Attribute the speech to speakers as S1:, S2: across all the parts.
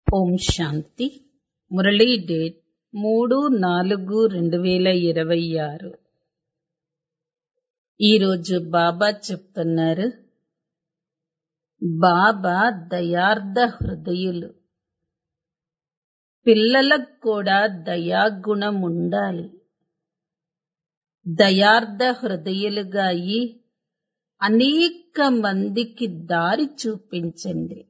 S1: ఓం శాంతి Murali date మూడు నాలుగు రెండు వేల ఇరవై ఆరు ఈరోజు బాబా చెప్తున్నారు బాబా దయార్ధ హృదయులు పిల్లలకు కూడా దయాగుణం ఉండాలి దయార్ధ హృదయులుగా అయి అనేక మందికి దారి చూపించండి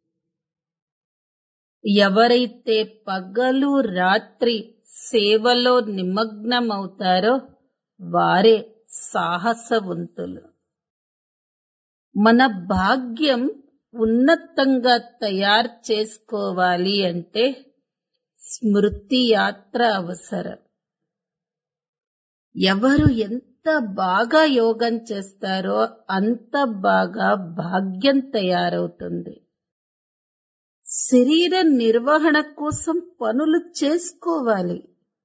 S1: ఎవరైతే పగలు రాత్రి సేవలో నిమగ్నమవుతారో వారే సాహసవంతులు మన భాగ్యం ఉన్నతంగా తయారు చేసుకోవాలి అంటే స్మృతి యాత్ర అవసరం ఎవరు ఎంత బాగా యోగం చేస్తారో అంత బాగా భాగ్యం తయారవుతుంది శరీర నిర్వహణ కోసం పనులు చేసుకోవాలి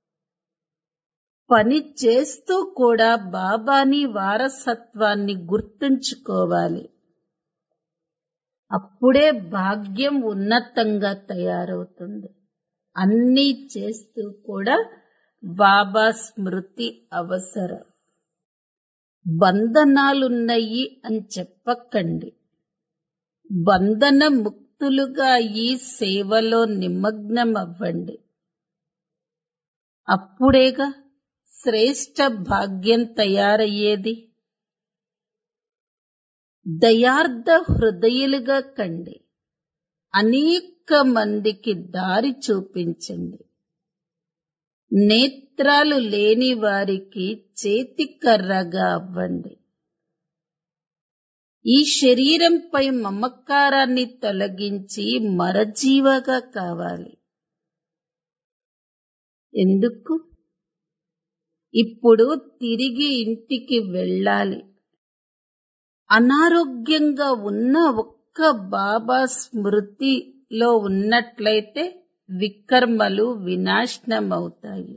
S1: పని చేస్తూ కూడా బాబాని వారసత్వాన్ని గుర్తుంచుకోవాలి అప్పుడే భాగ్యం ఉన్నతంగా తయారవుతుంది అన్నీ చేస్తూ కూడా బాబా స్మృతి అవసరం బంధనాలున్నాయి అని చెప్పకండి బంధన ముక్తులుగా ఈ సేవలో నిమగ్నం అవ్వండి అప్పుడేగా శ్రేష్ట భాగ్యం తయారయ్యేది దయార్ధ హృదయులుగా కండి అనేక మందికి దారి చూపించండి నేత్రాలు లేని వారికి చేతికర్రగా అవ్వండి ఈ శరీరంపై మమకారాన్ని తొలగించి మరజీవగా కావాలి ఎందుకు ఇప్పుడు తిరిగి ఇంటికి వెళ్ళాలి అనారోగ్యంగా ఉన్న ఒక్క బాబా స్మృతిలో ఉన్నట్లయితే వికర్మలు వినాశనమవుతాయి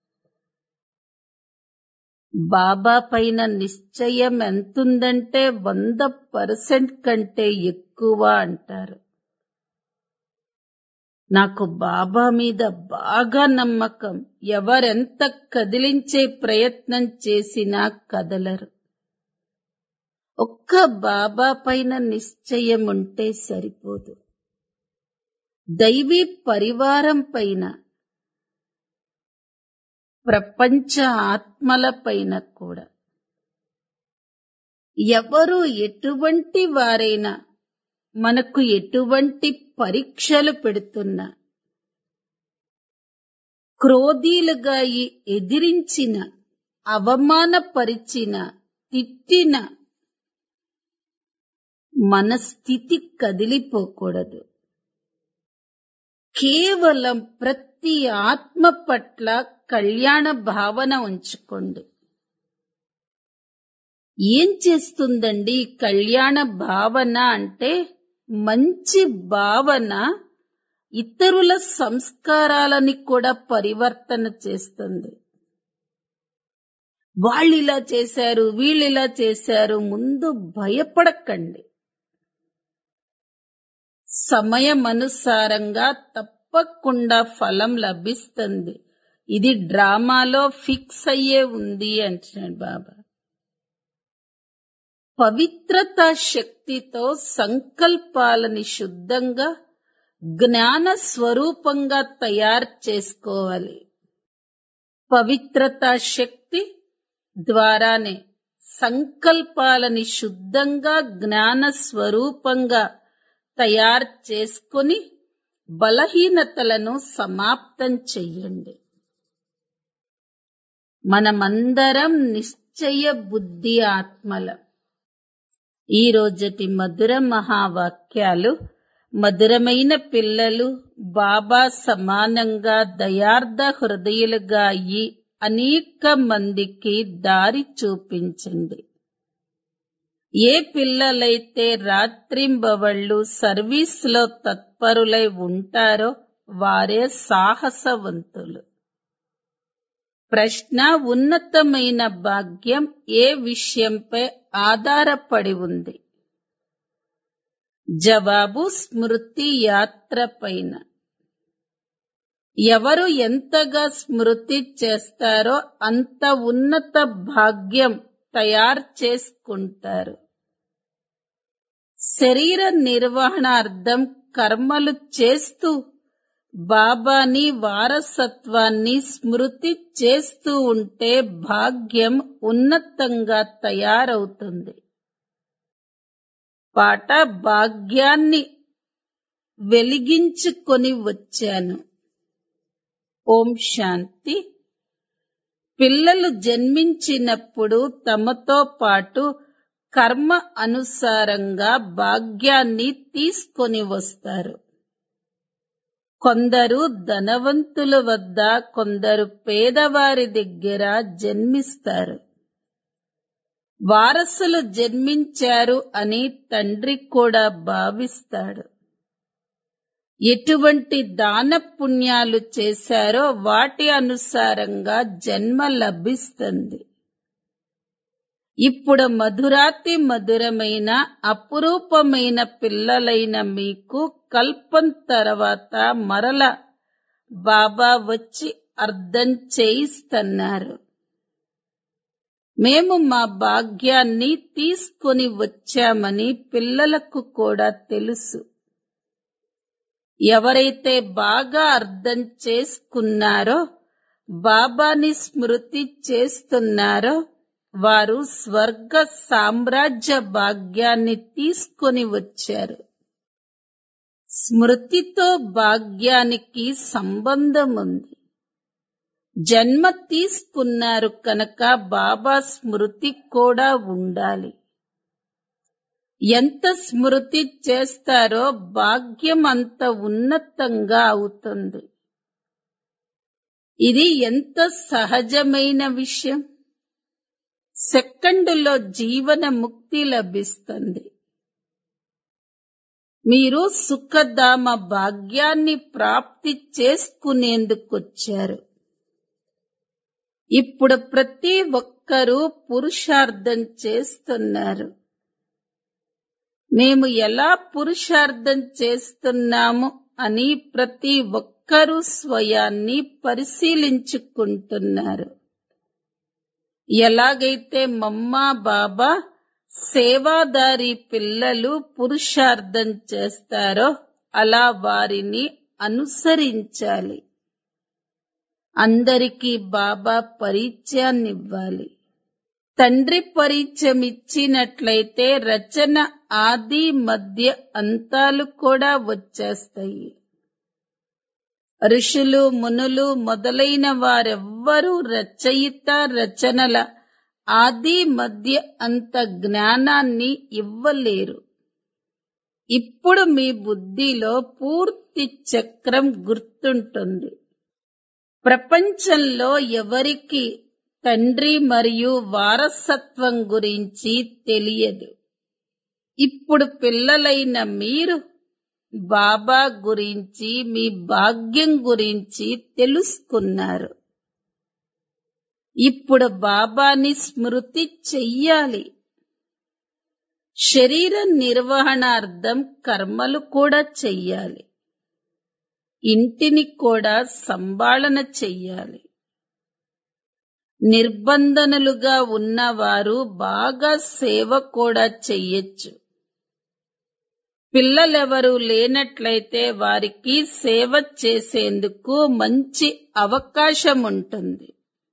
S1: బాబా పైన నిశ్చయం ఎంతుందంటే వంద పర్సెంట్ కంటే ఎక్కువ అంటారు నాకు బాబా మీద బాగా నమ్మకం ఎవరెంత కదిలించే ప్రయత్నం చేసినా కదలరు ఒక్క బాబా పైన నిశ్చయం ఉంటే సరిపోదు దైవీ పరివారం పైన ప్రపంచ ఆత్మల పైన కూడా ఎవరు ఎటువంటి వారైనా మనకు ఎటువంటి పరీక్షలు పెడుతున్నా క్రోధీలుగా ఎదిరించిన అవమానపరిచిన తిట్టిన మన స్థితి కదిలిపోకూడదు కేవలం ప్రతి ఆత్మ పట్ల కళ్యాణ భావన ఉంచుకోండి ఏం చేస్తుందండి కళ్యాణ భావన అంటే మంచి భావన ఇతరుల సంస్కారాలని కూడా పరివర్తన చేస్తుంది వాళ్ళు ఇలా చేశారు వీళ్ళు ఇలా చేశారు ముందు భయపడకండి సమయం అనుసారంగా తప్పకుండా ఫలం లభిస్తుంది ఇది డ్రామాలో ఫిక్స్ అయ్యే ఉంది అంటున్నాడు బాబా పవిత్రత శక్తితో సంకల్పాలని శుద్ధంగా జ్ఞాన స్వరూపంగా తయారు చేసుకోవాలి పవిత్రత శక్తి ద్వారానే సంకల్పాలని శుద్ధంగా జ్ఞాన స్వరూపంగా తయారు చేసుకుని బలహీనతలను సమాప్తం చెయ్యండి మనమందరం నిశ్చయ బుద్ధి ఆత్మలం ఈ రోజటి మధుర మహావాక్యాలు మధురమైన పిల్లలు బాబా సమానంగా దయార్థ హృదయులుగా అయ్యి అనేక మందికి దారి చూపించండి ఏ పిల్లలైతే రాత్రింబవళ్ళు సర్వీస్లో తత్పరులై ఉంటారో వారే సాహసవంతులు ప్రశ్న ఉన్నతమైన భాగ్యం ఏ విషయంపై ఆధారపడి ఉంది జవాబు స్మృతి యాత్ర పైన ఎవరు ఎంతగా స్మృతి చేస్తారో అంత ఉన్నత భాగ్యం తయారు చేసుకుంటారు శరీర నిర్వహణార్థం కర్మలు చేస్తూ బాబాని వారసత్వాన్ని స్మృతి చేస్తూ ఉంటే భాగ్యం ఉన్నతంగా తయారవుతుంది పాట భాగ్యాన్ని వెలిగించుకొని వచ్చాను ఓం శాంతి పిల్లలు జన్మించినప్పుడు తమతో పాటు కర్మ అనుసారంగా భాగ్యాన్ని తీసుకొని వస్తారు కొందరు ధనవంతుల వద్ద కొందరు పేదవారి దగ్గర జన్మిస్తారు వారసులు జన్మించారు అని తండ్రి కూడా భావిస్తాడు ఎటువంటి దాన పుణ్యాలు చేశారో వాటి అనుసారంగా జన్మ లభిస్తుంది ఇప్పుడు మధురాతి మధురమైన అపురూపమైన పిల్లలైన మీకు కల్పం తర్వాత మరల బాబా వచ్చి అర్థం చేయిస్తున్నారు మేము మా భాగ్యాన్ని తీసుకొని వచ్చామని పిల్లలకు కూడా తెలుసు ఎవరైతే బాగా అర్థం చేసుకున్నారో బాబాని స్మృతి చేస్తున్నారో వారు స్వర్గ సామ్రాజ్య భాగ్యాన్ని తీసుకొని వచ్చారు స్మృతితో భాగ్యానికి సంబంధం ఉంది జన్మ తీసుకున్నారు కనుక బాబా స్మృతి కూడా ఉండాలి ఎంత స్మృతి చేస్తారో భాగ్యం అంత ఉన్నతంగా అవుతుంది ఇది ఎంత సహజమైన విషయం సెకండులో జీవన ముక్తి లభిస్తుంది మీరు సుఖధామ భాగ్యాన్ని ప్రాప్తి చేసుకునేందుకొచ్చారు ఇప్పుడు ప్రతి ఒక్కరూ పురుషార్థం చేస్తున్నారు మేము ఎలా పురుషార్థం చేస్తున్నాము అని ప్రతి ఒక్కరూ స్వయాన్ని పరిశీలించుకుంటున్నారు ఎలాగైతే మమ్మా బాబా సేవాదారి పిల్లలు పురుషార్థం చేస్తారో అలా వారిని అనుసరించాలి అందరికీ బాబా పరిచయాన్నివ్వాలి తండ్రి పరిచయం ఇచ్చినట్లయితే రచన ఆది మధ్య అంతాలు కూడా వచ్చేస్తాయి ఋషులు మునులు మొదలైన వారెవ్వరూ రచయిత రచనల ఆది మధ్య అంత జ్ఞానాన్ని ఇవ్వలేరు ఇప్పుడు మీ బుద్ధిలో పూర్తి చక్రం గుర్తుంటుంది ప్రపంచంలో ఎవరికి తండ్రి మరియు వారసత్వం గురించి తెలియదు ఇప్పుడు పిల్లలైన మీరు బాబా గురించి మీ భాగ్యం గురించి తెలుసుకున్నారు ఇప్పుడు బాబాని స్మృతి చెయ్యాలి శరీర నిర్వహణార్థం కర్మలు కూడా చెయ్యాలి ఇంటిని కూడా సంభాళన చెయ్యాలి నిర్బంధనలుగా ఉన్నవారు బాగా సేవ కూడా చెయ్యొచ్చు పిల్లలెవరూ లేనట్లయితే వారికి సేవ చేసేందుకు మంచి అవకాశం ఉంటుంది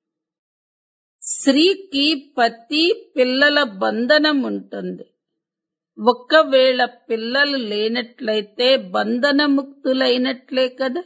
S1: స్త్రీకి పతి పిల్లల బంధనం ఉంటుంది ఒక్కవేళ పిల్లలు లేనట్లయితే బంధనముక్తులైనట్లే కదా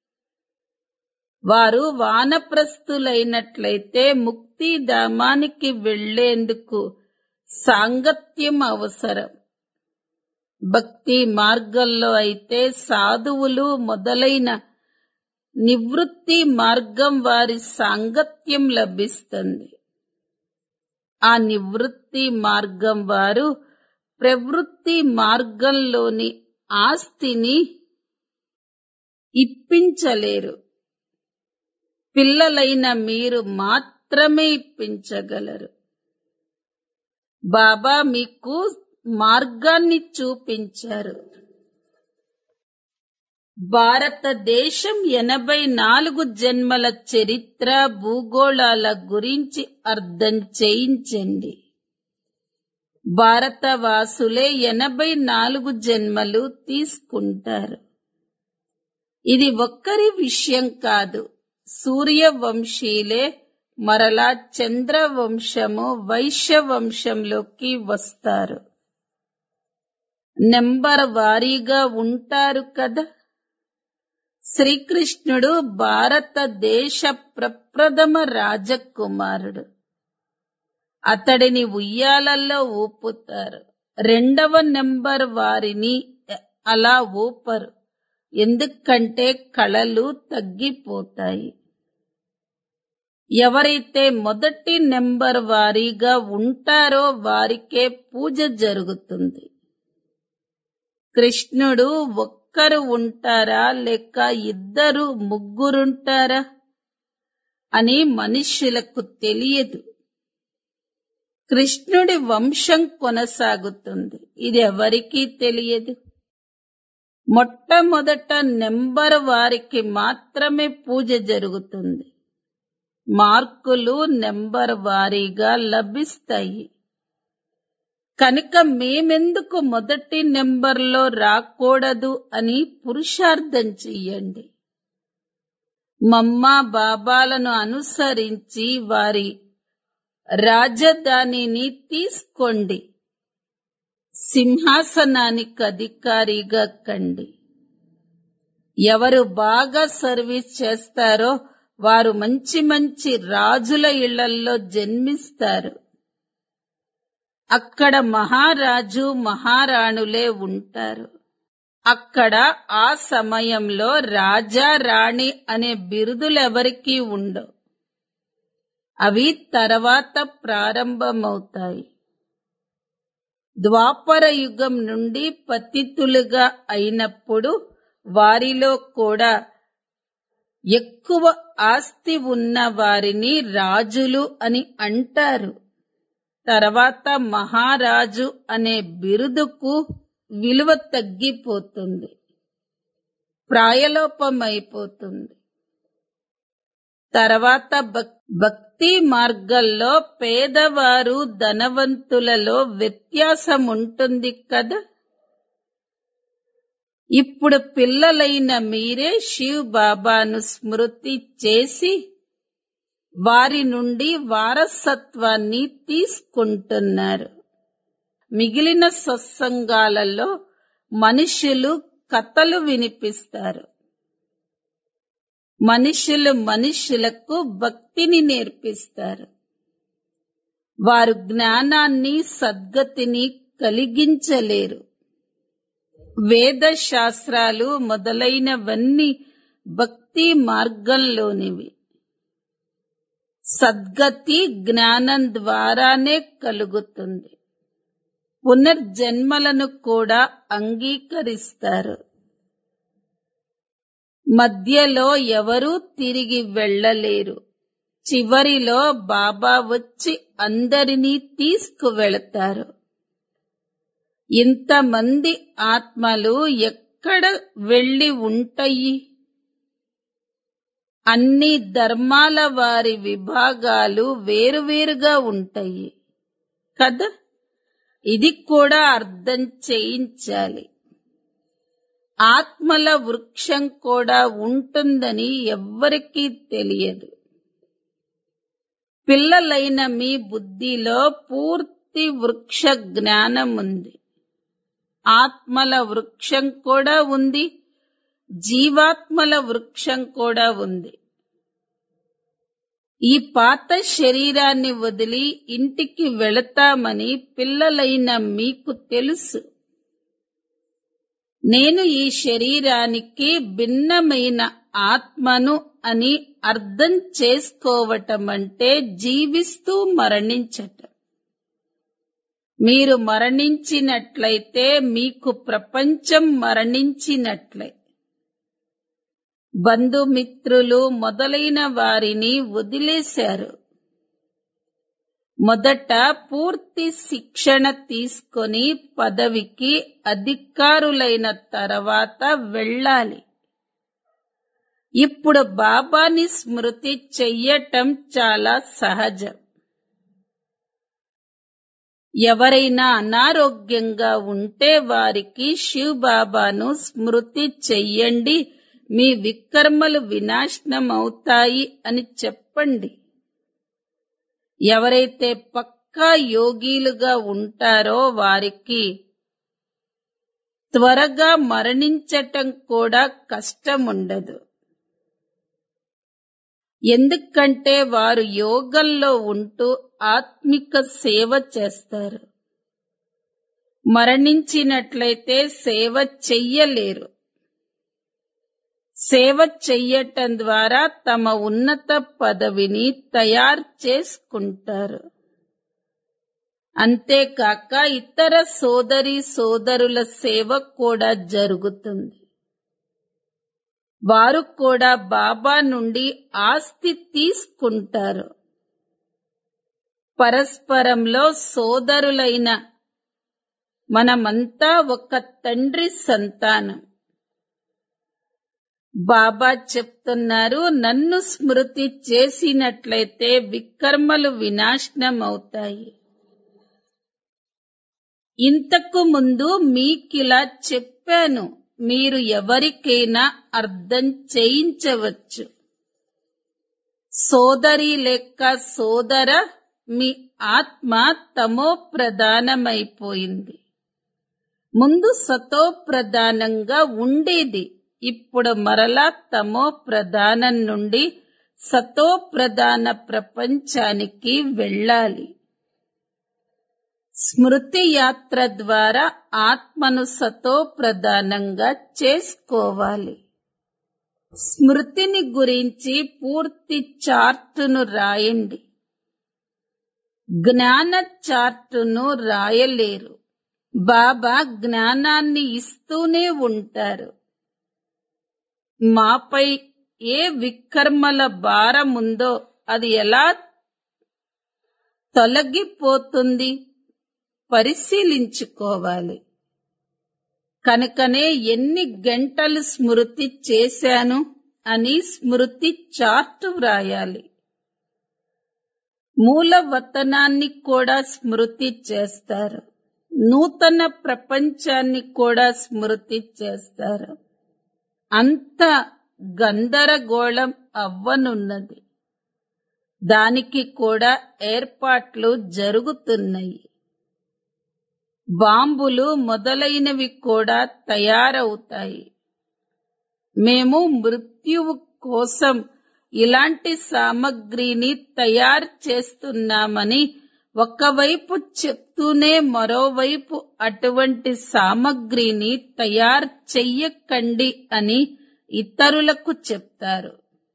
S1: వారు వానప్రస్థులైనట్లయితే ముక్తిధామానికి వెళ్లేందుకు సాంగత్యం అవసరం భక్తి మార్గంలో అయితే సాధువులు మొదలైన నివృత్తి మార్గం వారి సాంగత్యం లభిస్తుంది ఆ నివృత్తి మార్గం వారు ప్రవృత్తి మార్గంలోని ఆస్తిని ఇప్పించలేరు పిల్లలైన మీరు మాత్రమే ఇప్పించగలరు బాబా మీకు మార్గాన్ని చూపించారు భారతదేశం ఎనభై నాలుగు జన్మల చరిత్ర భూగోళాల గురించి అర్థం చేయించండి భారతవాసులే ఎనభై నాలుగు జన్మలు తీసుకుంటారు ఇది ఒక్కరి విషయం కాదు సూర్యవంశీలే మరలా చంద్రవంశము వైశ్యవంశంలోకి వస్తారు నెంబర్ వారీగా ఉంటారు కదా శ్రీకృష్ణుడు భారతదేశ ప్రప్రథమ రాజకుమారుడు అతడిని ఉయ్యాలల్లో ఊపుతారు రెండవ నెంబర్ వారిని అలా ఊపరు ఎందుకంటే కళలు తగ్గిపోతాయి ఎవరైతే మొదటి నెంబర్ వారీగా ఉంటారో వారికే పూజ జరుగుతుంది కృష్ణుడు ఒక్కరు ఉంటారా లేక ఇద్దరు ముగ్గురుంటారా అని మనుష్యులకు తెలియదు కృష్ణుడి వంశం కొనసాగుతుంది ఇది ఎవరికీ తెలియదు మొట్టమొదట నెంబర్ వారికి మాత్రమే పూజ జరుగుతుంది మార్కులు నెంబర్ వారీగా లభిస్తాయి కనుక మేమెందుకు మొదటి నెంబర్లో రాకూడదు అని పురుషార్థం చెయ్యండి మమ్మ బాబాలను అనుసరించి వారి రాజధానిని తీసుకోండి సింహాసనానికి అధికారిగా కండి ఎవరు బాగా సర్వీస్ చేస్తారో వారు మంచి మంచి రాజుల ఇళ్లల్లో జన్మిస్తారు అక్కడ మహారాజు మహారాణులే ఉంటారు అక్కడ ఆ సమయంలో రాజా రాణి అనే బిరుదులెవరికీ ఉండవు అవి తర్వాత ప్రారంభమవుతాయి ద్వాపర యుగం నుండి పతితులుగా అయినప్పుడు వారిలో కూడా ఎక్కువ ఆస్తి ఉన్న వారిని రాజులు అని అంటారు తర్వాత మహారాజు అనే బిరుదుకు విలువ తగ్గిపోతుంది ప్రాయలోపమైపోతుంది తర్వాత భక్తి మార్గంలో పేదవారు ధనవంతులలో వ్యత్యాసం ఉంటుంది కదా ఇప్పుడు పిల్లలైన మీరే శివ్ బాబాను స్మృతి చేసి వారి నుండి వారసత్వాన్ని తీసుకుంటున్నారు మిగిలిన సత్సంగాలలో మనుషులు కథలు వినిపిస్తారు మనుషులు మనుషులకు భక్తిని నేర్పిస్తారు వారు జ్ఞానాన్ని సద్గతిని కలిగించలేరు వేద శాస్త్రాలు మొదలైనవన్నీ భక్తి మార్గంలోనివి సద్గతి జ్ఞానం ద్వారానే కలుగుతుంది పునర్జన్మలను కూడా అంగీకరిస్తారు మధ్యలో ఎవరూ తిరిగి వెళ్ళలేరు చివరిలో బాబా వచ్చి అందరినీ తీసుకువెళతారు ఇంతమంది ఆత్మలు ఎక్కడ వెళ్ళి ఉంటాయి అన్ని ధర్మాల వారి విభాగాలు వేరువేరుగా ఉంటాయి కదా ఇది కూడా అర్థం చేయించాలి ఆత్మల వృక్షం కూడా ఉంటుందని ఎవ్వరికీ తెలియదు పిల్లలైన మీ బుద్ధిలో పూర్తి వృక్ష జ్ఞానం ఉంది ఆత్మల వృక్షం కూడా ఉంది జీవాత్మల వృక్షం కూడా ఉంది ఈ పాత శరీరాన్ని వదిలి ఇంటికి వెళతామని పిల్లలైన మీకు తెలుసు నేను ఈ శరీరానికి భిన్నమైన ఆత్మను అని అర్థం చేసుకోవటం అంటే జీవిస్తూ మరణించటం మీరు మరణించినట్లయితే మీకు ప్రపంచం మరణించినట్లే బంధుమిత్రులు మొదలైన వారిని వదిలేశారు మొదట పూర్తి శిక్షణ తీసుకొని పదవికి అధికారులైన తర్వాత వెళ్ళాలి ఇప్పుడు బాబాని స్మృతి చెయ్యటం చాలా సహజం ఎవరైనా అనారోగ్యంగా ఉంటే వారికి శివ్ బాబాను స్మృతి చెయ్యండి మీ వికర్మలు వినాశనం అవుతాయి అని చెప్పండి ఎవరైతే పక్కా యోగీలుగా ఉంటారో వారికి త్వరగా మరణించటం కూడా కష్టం ఉండదు ఎందుకంటే వారు యోగంలో ఉంటూ ఆత్మిక సేవ చేస్తారు మరణించినట్లయితే సేవ చెయ్యలేరు సేవ చెయ్యటం ద్వారా తమ ఉన్నత పదవిని తయారు చేసుకుంటారు అంతేకాక ఇతర సోదరి సోదరుల సేవ కూడా జరుగుతుంది వారు కూడా బాబా నుండి ఆస్తి తీసుకుంటారు పరస్పరంలో సోదరులైన మనమంతా ఒక తండ్రి సంతానం బాబా చెప్తున్నారు నన్ను స్మృతి చేసినట్లయితే వికర్మలు వినాశనం అవుతాయి ఇంతకు ముందు మీకిలా చెప్పాను మీరు ఎవరికైనా అర్థం చేయించవచ్చు సోదరి లెక్క సోదర మీ ఆత్మ తమో ప్రధానమైపోయింది ముందు సతో ప్రధానంగా ఉండేది ఇప్పుడు మరలా తమో ప్రధానం నుండి సతో ప్రధాన ప్రపంచానికి వెళ్ళాలి స్మృతి యాత్ర ద్వారా ఆత్మను సతో ప్రధానంగా చేసుకోవాలి స్మృతిని గురించి పూర్తి చార్టును రాయండి జ్ఞాన చార్టును రాయలేరు బాబా జ్ఞానాన్ని ఇస్తూనే ఉంటారు మాపై ఏ వికర్మల భారం ఉందో అది ఎలా తొలగిపోతుంది పరిశీలించుకోవాలి కనుకనే ఎన్ని గంటలు స్మృతి చేశాను అని స్మృతి చార్టు వ్రాయాలి మూల వతనాన్ని కూడా స్మృతి చేస్తారు నూతన ప్రపంచాన్ని కూడా స్మృతి చేస్తారు అంత గందరగోళం అవ్వనున్నది దానికి కూడా ఏర్పాట్లు జరుగుతున్నాయి బాంబులు మొదలైనవి కూడా తయారవుతాయి మేము మృత్యువు కోసం ఇలాంటి సామగ్రిని తయారు చేస్తున్నామని ఒకవైపు చెప్తూనే మరోవైపు అటువంటి సామగ్రిని తయారు చెయ్యకండి అని ఇతరులకు చెప్తారు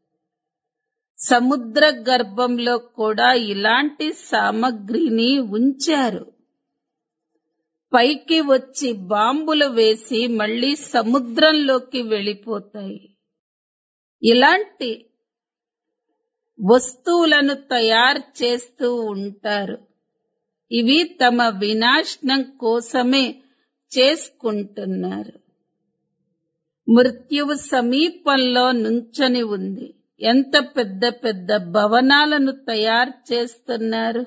S1: సముద్ర గర్భంలో కూడా ఇలాంటి సామగ్రిని ఉంచారు పైకి వచ్చి బాంబులు వేసి మళ్ళీ సముద్రంలోకి వెళ్ళిపోతాయి ఇలాంటి వస్తువులను తయారు చేస్తూ ఉంటారు ఇవి తమ వినాశనం కోసమే చేసుకుంటున్నారు మృత్యువు సమీపంలో నుంచని ఉంది ఎంత పెద్ద పెద్ద భవనాలను తయారు చేస్తున్నారు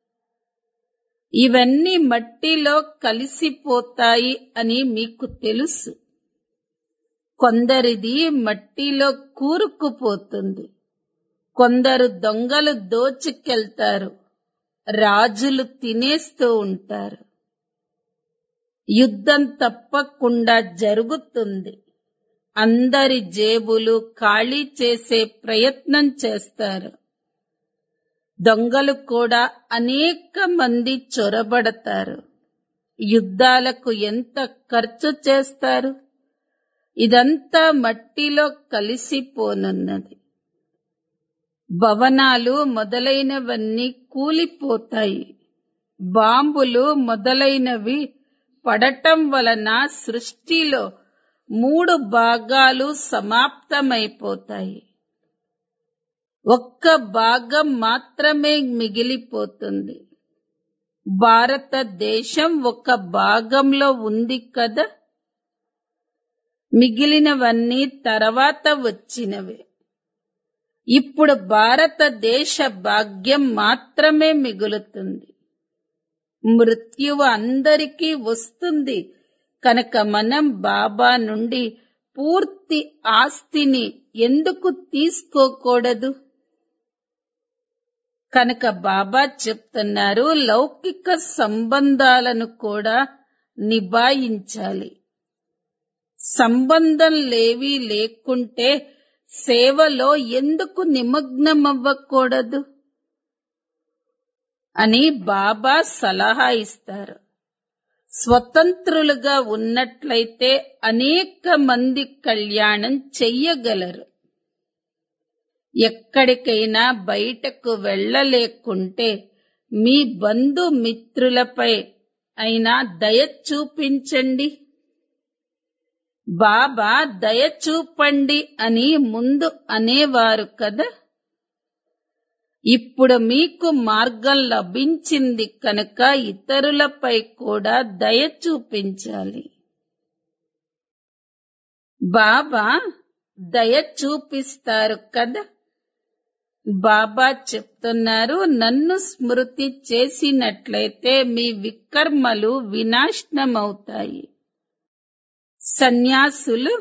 S1: ఇవన్నీ మట్టిలో కలిసిపోతాయి అని మీకు తెలుసు కొందరిది మట్టిలో కూరుకుపోతుంది కొందరు దొంగలు దోచుకెళ్తారు రాజులు తినేస్తూ ఉంటారు యుద్ధం తప్పకుండా జరుగుతుంది అందరి జేబులు ఖాళీ చేసే ప్రయత్నం చేస్తారు దొంగలు కూడా అనేక మంది చొరబడతారు యుద్ధాలకు ఎంత ఖర్చు చేస్తారు ఇదంతా మట్టిలో కలిసిపోనున్నది భవనాలు మొదలైనవన్నీ కూలిపోతాయి బాంబులు మొదలైనవి పడటం వలన సృష్టిలో మూడు భాగాలు సమాప్తమైపోతాయి ఒక్క భాగం మాత్రమే మిగిలిపోతుంది భారతదేశం ఒక భాగంలో ఉంది కదా మిగిలినవన్నీ తర్వాత వచ్చినవే ఇప్పుడు భారతదేశ భాగ్యం మాత్రమే మిగులుతుంది మృత్యువు అందరికీ వస్తుంది కనుక మనం బాబా నుండి పూర్తి ఆస్తిని ఎందుకు తీసుకోకూడదు కనుక బాబా చెప్తున్నారు లౌకిక సంబంధాలను కూడా నిభాయించాలి సంబంధం లేవి లేకుంటే సేవలో ఎందుకు నిమగ్నమవ్వకూడదు అని బాబా సలహా ఇస్తారు స్వతంత్రులుగా ఉన్నట్లయితే అనేక మంది కళ్యాణం చెయ్యగలరు ఎక్కడికైనా బయటకు వెళ్ళలేకుంటే మీ బంధుమిత్రులపై అయినా దయ చూపించండి బాబా దయ చూపండి అని ముందు అనేవారు కదా ఇప్పుడు మీకు మార్గం లభించింది కనుక ఇతరులపై కూడా దయ చూపించాలి బాబా దయ చూపిస్తారు కదా బాబా చెప్తున్నారు నన్ను స్మృతి చేసినట్లయితే మీ వికర్మలు వినాశనమవుతాయి సన్యాసులు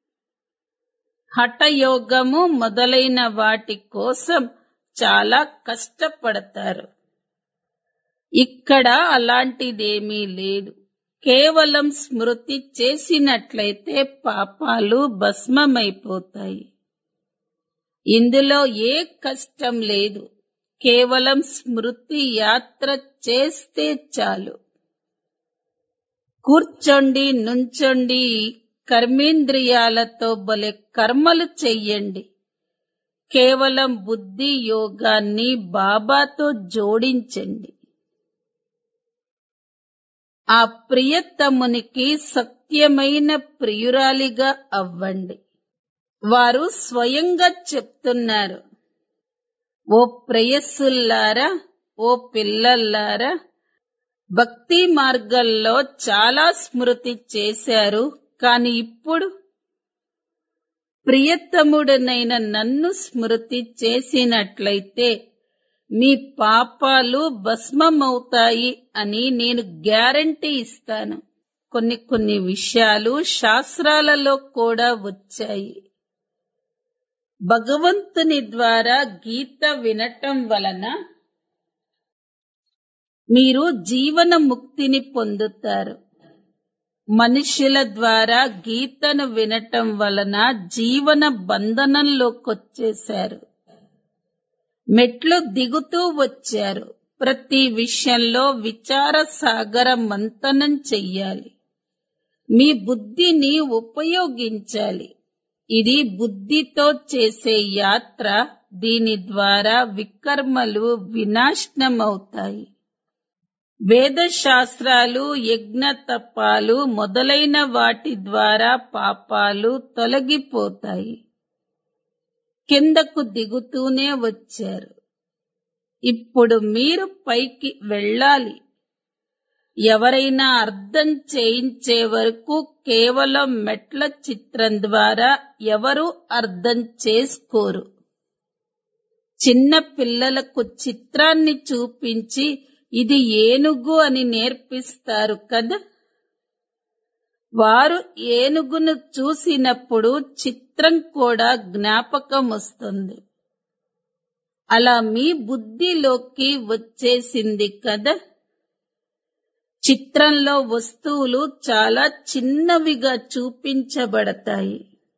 S1: హఠయోగము మొదలైన వాటి కోసం చాలా కష్టపడతారు ఇక్కడ అలాంటిదేమీ లేదు కేవలం స్మృతి చేసినట్లయితే పాపాలు భస్మమైపోతాయి ఇందులో ఏ కష్టం లేదు కేవలం స్మృతి యాత్ర చేస్తే చాలు కూర్చోండి నుంచోండి కర్మేంద్రియాలతో భలే కర్మలు చెయ్యండి కేవలం బుద్ధి యోగాన్ని బాబాతో జోడించండి ఆ ప్రియతమునికి సత్యమైన ప్రియురాలిగా అవ్వండి వారు స్వయంగా చెప్తున్నారు ఓ ప్రేయస్సుల్లారా ఓ పిల్లల్లారా భక్తి మార్గంలో చాలా స్మృతి చేశారు కాని ఇప్పుడు ప్రియతముడనైన నన్ను స్మృతి చేసినట్లయితే మీ పాపాలు భస్మమవుతాయి అని నేను గ్యారంటీ ఇస్తాను కొన్ని కొన్ని విషయాలు శాస్త్రాలలో కూడా వచ్చాయి భగవంతుని ద్వారా గీత వినటం వలన మీరు జీవన ముక్తిని పొందుతారు మనుషుల ద్వారా గీతను వినటం వలన జీవన బంధనంలోకొచ్చేశారు మెట్లు దిగుతూ వచ్చారు ప్రతి విషయంలో విచార సాగర మంతనం చెయ్యాలి మీ బుద్ధిని ఉపయోగించాలి ఇది బుద్ధితో చేసే యాత్ర దీని ద్వారా వికర్మలు వినాశనమవుతాయి వేద శాస్త్రాలు యజ్ఞ తపాలు మొదలైన వాటి ద్వారా పాపాలు తొలగిపోతాయి కిందకు దిగుతూనే వచ్చారు ఇప్పుడు మీరు పైకి వెళ్ళాలి ఎవరైనా అర్థం చేయించే వరకు కేవలం మెట్ల చిత్రం ద్వారా ఎవరు అర్థం చేసుకోరు చిన్న పిల్లలకు చిత్రాన్ని చూపించి ఇది ఏనుగు అని నేర్పిస్తారు కదా వారు ఏనుగును చూసినప్పుడు చిత్రం కూడా జ్ఞాపకం వస్తుంది అలా మీ బుద్ధిలోకి వచ్చేసింది కదా చిత్రంలో వస్తువులు చాలా చిన్నవిగా చూపించబడతాయి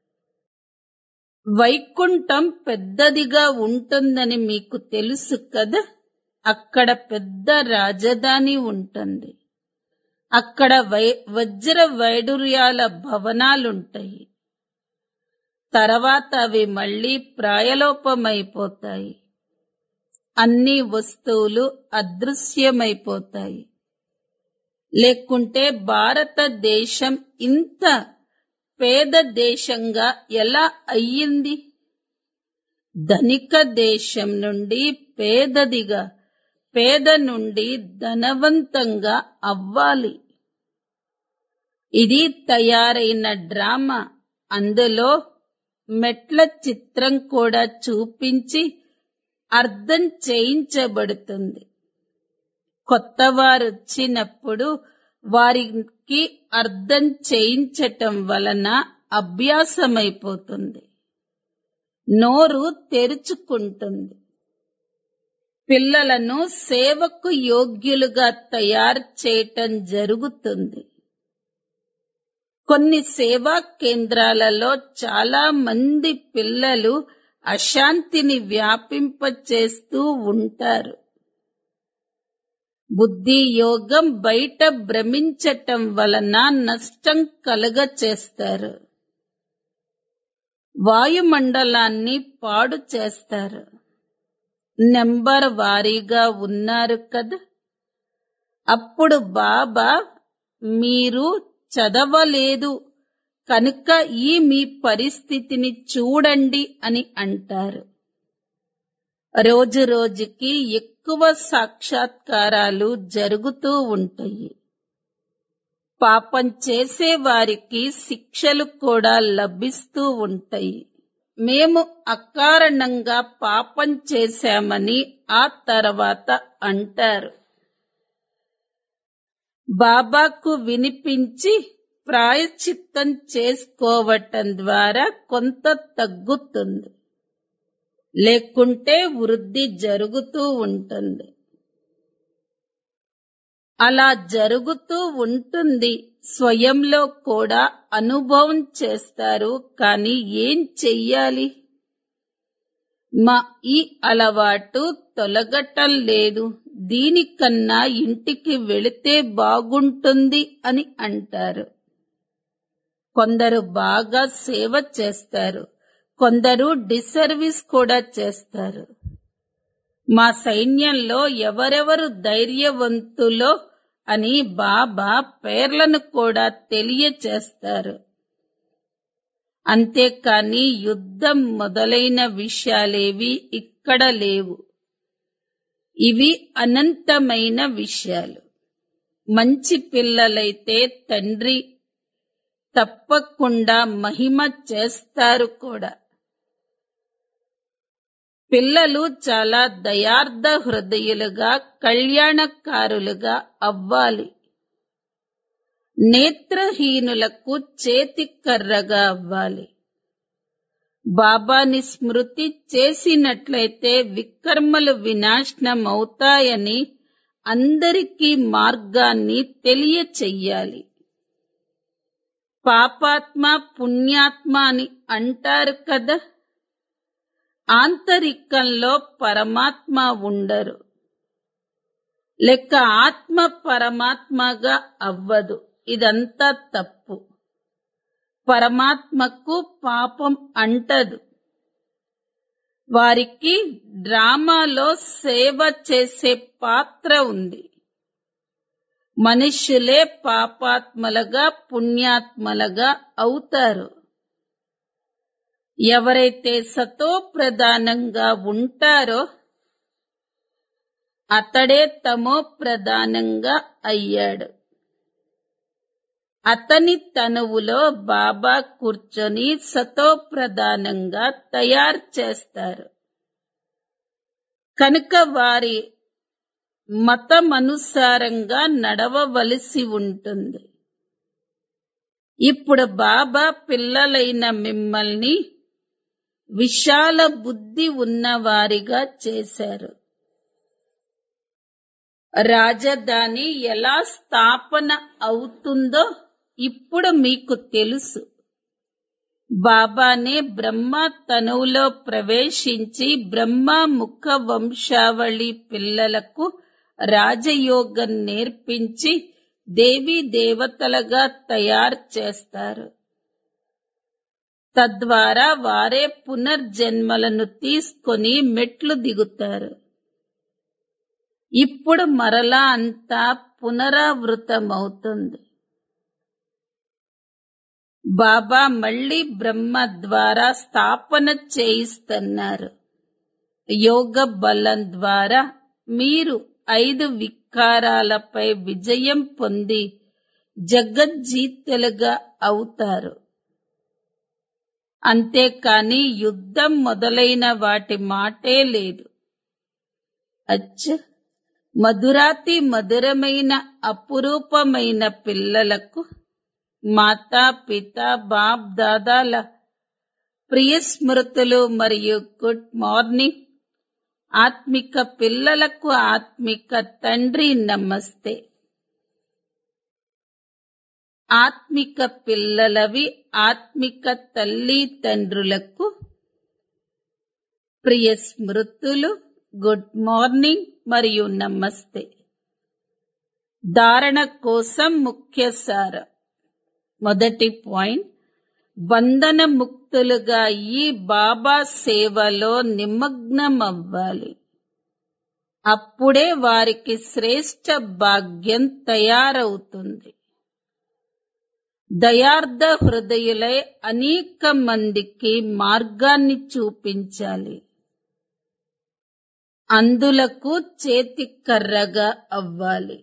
S1: వైకుంఠం పెద్దదిగా ఉంటుందని మీకు తెలుసు కదా అక్కడ పెద్ద రాజధాని ఉంటుంది అక్కడ వై వజ్ర వైడూర్యాల భవనాలుంటాయి తర్వాత అవి మళ్ళీ ప్రాయలోపమైపోతాయి అన్ని వస్తువులు అదృశ్యమైపోతాయి లేకుంటే భారతదేశం ఇంత పేద దేశంగా ఎలా అయ్యింది ధనిక దేశం నుండి పేదదిగా పేద నుండి ధనవంతంగా అవ్వాలి ఇది తయారైన డ్రామా అందులో మెట్ల చిత్రం కూడా చూపించి అర్థం చేయించబడుతుంది కొత్తవారు వచ్చినప్పుడు వారికి అర్థం చేయించటం వలన అభ్యాసమైపోతుంది నోరు తెరుచుకుంటుంది పిల్లలను సేవకు యోగ్యులుగా తయారు చేయటం జరుగుతుంది కొన్ని సేవా కేంద్రాలలో చాలా మంది పిల్లలు అశాంతిని వ్యాపింపచేస్తూ ఉంటారు బుద్ధి యోగం బయట భ్రమించటం వలన నష్టం కలుగ చేస్తారు వాయుమండలాన్ని పాడు చేస్తారు నెంబర్ వారీగా ఉన్నారు కదా అప్పుడు బాబా మీరు చదవలేదు కనుక ఈ మీ పరిస్థితిని చూడండి అని అంటారు రోజు రోజుకి ఎక్కువ సాక్షాత్కారాలు జరుగుతూ ఉంటాయి పాపం చేసే వారికి శిక్షలు కూడా లభిస్తూ ఉంటాయి మేము అకారణంగా పాపం చేశామని ఆ తర్వాత అంటారు బాబాకు వినిపించి ప్రాయచిత్తం చేసుకోవటం ద్వారా కొంత తగ్గుతుంది లేకుంటే వృద్ధి జరుగుతూ ఉంటుంది అలా జరుగుతూ ఉంటుంది స్వయంలో కూడా అనుభవం చేస్తారు కానీ ఏం చెయ్యాలి మా ఈ అలవాటు తొలగటం లేదు దీనికన్నా ఇంటికి వెళితే బాగుంటుంది అని అంటారు కొందరు బాగా సేవ చేస్తారు కొందరు డిసర్వీస్ కూడా చేస్తారు మా సైన్యంలో ఎవరెవరు ధైర్యవంతులో అని బాబా పేర్లను కూడా తెలియచేస్తారు అంతేకాని యుద్ధం మొదలైన విషయాలేవి ఇక్కడ లేవు ఇవి అనంతమైన విషయాలు మంచి పిల్లలైతే తండ్రి తప్పకుండా మహిమ చేస్తారు కూడా పిల్లలు చాలా దయార్థ హృదయులుగా కళ్యాణకారులుగా అవ్వాలి నేత్రహీనులకు చేతి కర్రగా అవ్వాలి బాబాని స్మృతి చేసినట్లయితే వికర్మలు వినాశనం అవుతాయని అందరికీ మార్గాన్ని తెలియచెయ్యాలి పాపాత్మ పుణ్యాత్మ అని అంటారు కదా ఆంతరికంలో పరమాత్మ ఉండరు లెక్క ఆత్మ పరమాత్మగా అవ్వదు ఇదంతా తప్పు పరమాత్మకు పాపం అంటదు వారికి డ్రామాలో సేవ చేసే పాత్ర ఉంది మనుష్యులే పాపాత్మలుగా పుణ్యాత్మలుగా అవుతారు ఎవరైతే సతో ప్రధానంగా ఉంటారో అతడే తమో ప్రధానంగా అయ్యాడు అతని తనువులో బాబా కూర్చొని సతో ప్రధానంగా తయారు చేస్తారు కనుక వారి మతమనుసారంగా నడవవలసి ఉంటుంది ఇప్పుడు బాబా పిల్లలైన మిమ్మల్ని విశాల బుద్ధి ఉన్నవారిగా చేశారు రాజధాని ఎలా స్థాపన అవుతుందో ఇప్పుడు మీకు తెలుసు బాబానే బ్రహ్మ తనువులో ప్రవేశించి బ్రహ్మ ముఖ వంశావళి పిల్లలకు రాజయోగం నేర్పించి దేవీ దేవతలుగా తయారు చేస్తారు తద్వారా వారే పునర్జన్మలను తీసుకొని మెట్లు దిగుతారు ఇప్పుడు మరలా అంతా పునరావృతమవుతుంది బాబా మళ్ళీ బ్రహ్మ ద్వారా స్థాపన చేయిస్తున్నారు యోగ బలం ద్వారా మీరు ఐదు వికారాలపై విజయం పొంది జగజ్జీతులుగా అవుతారు అంతేకాని యుద్ధం మొదలైన వాటి మాటే లేదు అచ్చ మధురాతి మధురమైన అపురూపమైన పిల్లలకు మాతా పిత బాప్ దాదాల ప్రియ స్మృతులు మరియు గుడ్ మార్నింగ్ ఆత్మిక పిల్లలకు ఆత్మిక తండ్రి నమస్తే ఆత్మిక పిల్లలవి ఆత్మిక తల్లి తండ్రులకు ప్రియ స్మృతులు గుడ్ మార్నింగ్ మరియు నమస్తే ధారణ కోసం ముఖ్య సారం మొదటి పాయింట్ బంధన ముక్తులుగా ఈ బాబా సేవలో నిమగ్నం అవ్వాలి అప్పుడే వారికి శ్రేష్ట భాగ్యం తయారవుతుంది దయార్థ హృదయులై అనేక మందికి మార్గాన్ని చూపించాలి అందులకు చేతి కర్రగా అవ్వాలి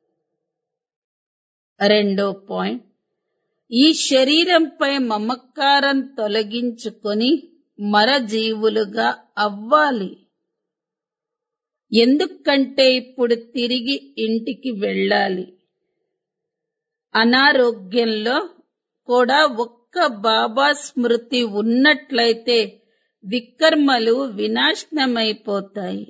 S1: రెండో పాయింట్ ఈ శరీరంపై మమకారం తొలగించుకొని మరజీవులుగా అవ్వాలి ఎందుకంటే ఇప్పుడు తిరిగి ఇంటికి వెళ్ళాలి అనారోగ్యంలో కూడా ఒక్క బాబా స్మృతి ఉన్నట్లయితే వికర్మలు వినాశనమైపోతాయి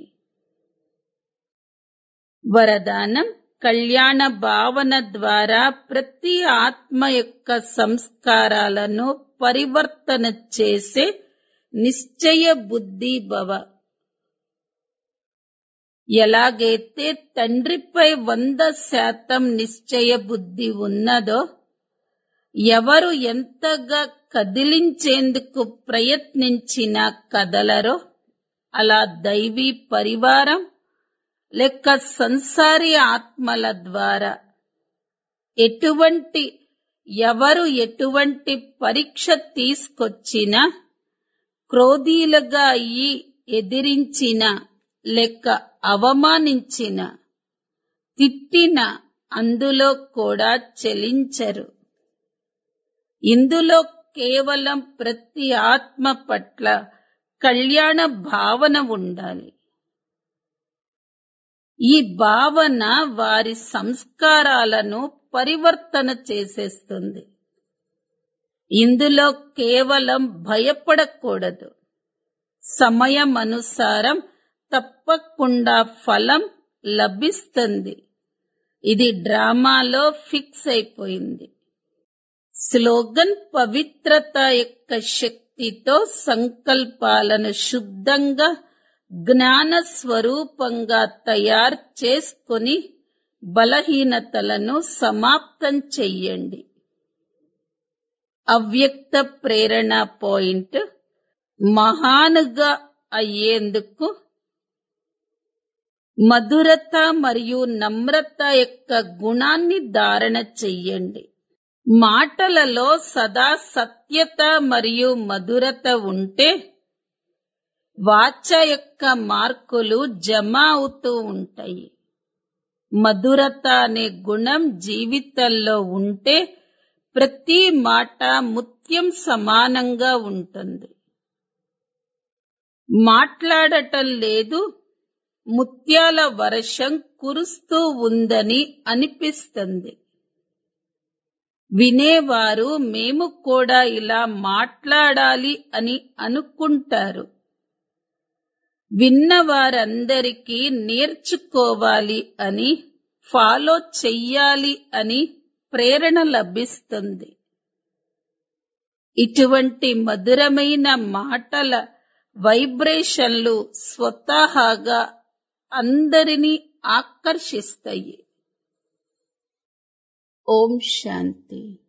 S1: వరదానం కళ్యాణ భావన ద్వారా ప్రతి ఆత్మ యొక్క సంస్కారాలను పరివర్తన చేసే నిశ్చయ బుద్ధి భవ ఎలాగైతే తండ్రిపై వంద శాతం నిశ్చయ బుద్ధి ఉన్నదో ఎవరు ఎంతగా కదిలించేందుకు ప్రయత్నించినా కదలరో అలా దైవీ పరివారం లేక సంసారి ఆత్మల ద్వారా ఎటువంటి ఎవరు ఎటువంటి పరీక్ష తీసుకొచ్చినా క్రోధీలుగా అయ్యి ఎదిరించిన లేక అవమానించిన తిట్టిన అందులో కూడా చెలించరు ఇందులో కేవలం ప్రతి ఆత్మ పట్ల కళ్యాణ భావన ఉండాలి ఈ భావన వారి సంస్కారాలను పరివర్తన చేసేస్తుంది ఇందులో కేవలం భయపడకూడదు సమయం అనుసారం తప్పకుండా ఫలం లభిస్తుంది ఇది డ్రామాలో ఫిక్స్ అయిపోయింది స్లోగన్ పవిత్రత యొక్క శక్తితో సంకల్పాలను శుద్ధంగా జ్ఞాన స్వరూపంగా తయారు చేసుకొని బలహీనతలను సమాప్తం చెయ్యండి అవ్యక్త ప్రేరణ పాయింట్ మహానుగా అయ్యేందుకు మధురత మరియు నమ్రత యొక్క గుణాన్ని ధారణ చెయ్యండి మాటలలో సదా సత్యత మరియు మధురత ఉంటే వాచ యొక్క మార్కులు జమ అవుతూ ఉంటాయి మధురత అనే గుణం జీవితంలో ఉంటే ప్రతి మాట ముత్యం సమానంగా ఉంటుంది మాట్లాడటం లేదు ముత్యాల వర్షం కురుస్తూ ఉందని అనిపిస్తుంది వినేవారు మేము కూడా ఇలా మాట్లాడాలి అని అనుకుంటారు విన్నవారందరికీ నేర్చుకోవాలి అని ఫాలో చెయ్యాలి అని ప్రేరణ లభిస్తుంది ఇటువంటి మధురమైన మాటల వైబ్రేషన్లు స్వతహాగా అందరినీ ఆకర్షిస్తాయి ఓం శాంతి